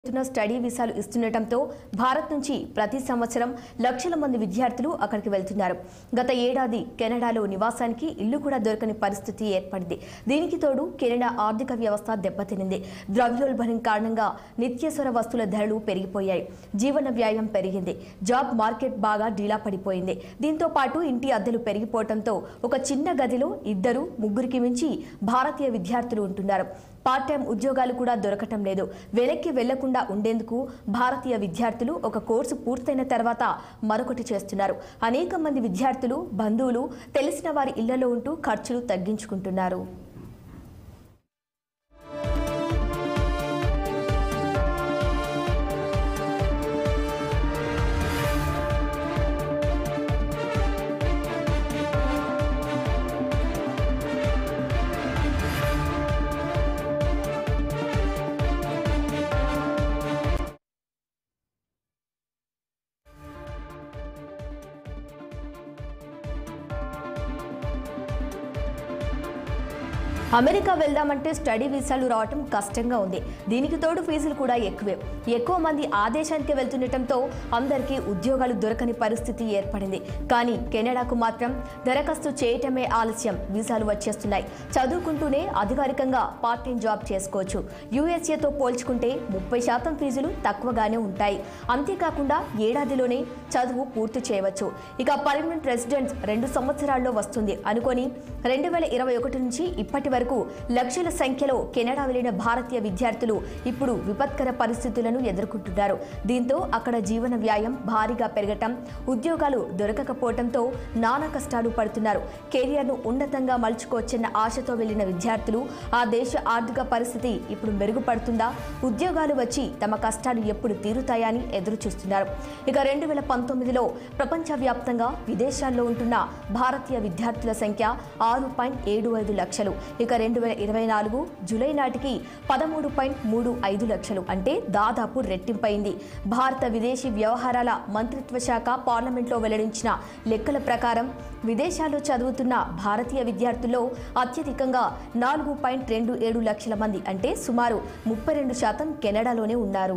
ఎత్తున స్టడీ వీసాలు ఇస్తుండటంతో భారత్ నుంచి ప్రతి సంవత్సరం లక్షల మంది విద్యార్థులు అక్కడికి వెళ్తున్నారు గత ఏడాది కెనడాలో నివాసానికి ఇల్లు కూడా దొరకని పరిస్థితి ఏర్పడింది దీనికి తోడు కెనడా ఆర్థిక వ్యవస్థ దెబ్బతినింది ద్రవ్యోల్బణం కారణంగా నిత్యవసర వస్తువుల ధరలు పెరిగిపోయాయి జీవన వ్యయం పెరిగింది జాబ్ మార్కెట్ బాగా డీలా పడిపోయింది దీంతో పాటు ఇంటి అద్దెలు పెరిగిపోవడంతో ఒక చిన్న గదిలో ఇద్దరు ముగ్గురికి మించి భారతీయ విద్యార్థులు ఉంటున్నారు పార్ట్ టైం ఉద్యోగాలు కూడా దొరకటం లేదు వెనక్కి వెళ్లకుండా ఉండేందుకు భారతీయ విద్యార్థులు ఒక కోర్సు పూర్తయిన తర్వాత మరొకటి చేస్తున్నారు అనేక మంది విద్యార్థులు బంధువులు తెలిసిన వారి ఇళ్లలో ఉంటూ ఖర్చులు తగ్గించుకుంటున్నారు అమెరికా వెళ్దామంటే స్టడీ వీసాలు రావటం కష్టంగా ఉంది దీనికి తోడు ఫీజులు కూడా ఎక్కువే ఎక్కువ మంది ఆ దేశానికి వెళ్తుండటంతో అందరికీ ఉద్యోగాలు దొరకని పరిస్థితి ఏర్పడింది కానీ కెనడాకు మాత్రం దరఖాస్తు చేయటమే ఆలస్యం వీసాలు వచ్చేస్తున్నాయి చదువుకుంటూనే అధికారికంగా పార్ట్ టైం జాబ్ చేసుకోవచ్చు యూఎస్ఏతో పోల్చుకుంటే ముప్పై శాతం ఫీజులు తక్కువగానే ఉంటాయి అంతేకాకుండా ఏడాదిలోనే చదువు పూర్తి చేయవచ్చు ఇక పర్మనెంట్ రెసిడెంట్స్ రెండు సంవత్సరాల్లో వస్తుంది అనుకొని రెండు వేల ఇరవై ఒకటి నుంచి ఇప్పటి వరకు లక్షల సంఖ్యలో కెనడా వెళ్లిన భారతీయ విద్యార్థులు ఇప్పుడు విపత్కర పరిస్థితులను ఎదుర్కొంటున్నారు దీంతో అక్కడ జీవన వ్యాయం భారీగా పెరగటం ఉద్యోగాలు దొరకకపోవడంతో నానా కష్టాలు పడుతున్నారు కెరియర్ను ఉన్నతంగా మలుచుకోవచ్చన్న ఆశతో వెళ్లిన విద్యార్థులు ఆ దేశ ఆర్థిక పరిస్థితి ఇప్పుడు మెరుగుపడుతుందా ఉద్యోగాలు వచ్చి తమ కష్టాలు ఎప్పుడు తీరుతాయని ఎదురు చూస్తున్నారు ఇక రెండు వేల పంతొమ్మిదిలో ప్రపంచవ్యాప్తంగా విదేశాల్లో ఉంటున్న భారతీయ విద్యార్థుల సంఖ్య ఆరు పాయింట్ ఏడు ఐదు లక్షలు ఇక రెండు వేల ఇరవై నాలుగు జూలై నాటికి పదమూడు పాయింట్ మూడు ఐదు లక్షలు అంటే దాదాపు రెట్టింపైంది భారత విదేశీ వ్యవహారాల మంత్రిత్వ శాఖ పార్లమెంట్లో వెల్లడించిన లెక్కల ప్రకారం విదేశాల్లో చదువుతున్న భారతీయ విద్యార్థుల్లో అత్యధికంగా నాలుగు పాయింట్ రెండు ఏడు లక్షల మంది అంటే సుమారు ముప్పై రెండు శాతం కెనడాలోనే ఉన్నారు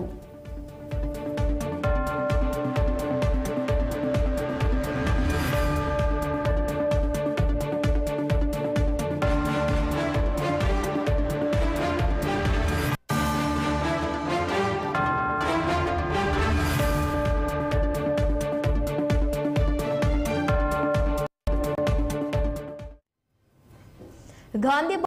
గాంధీ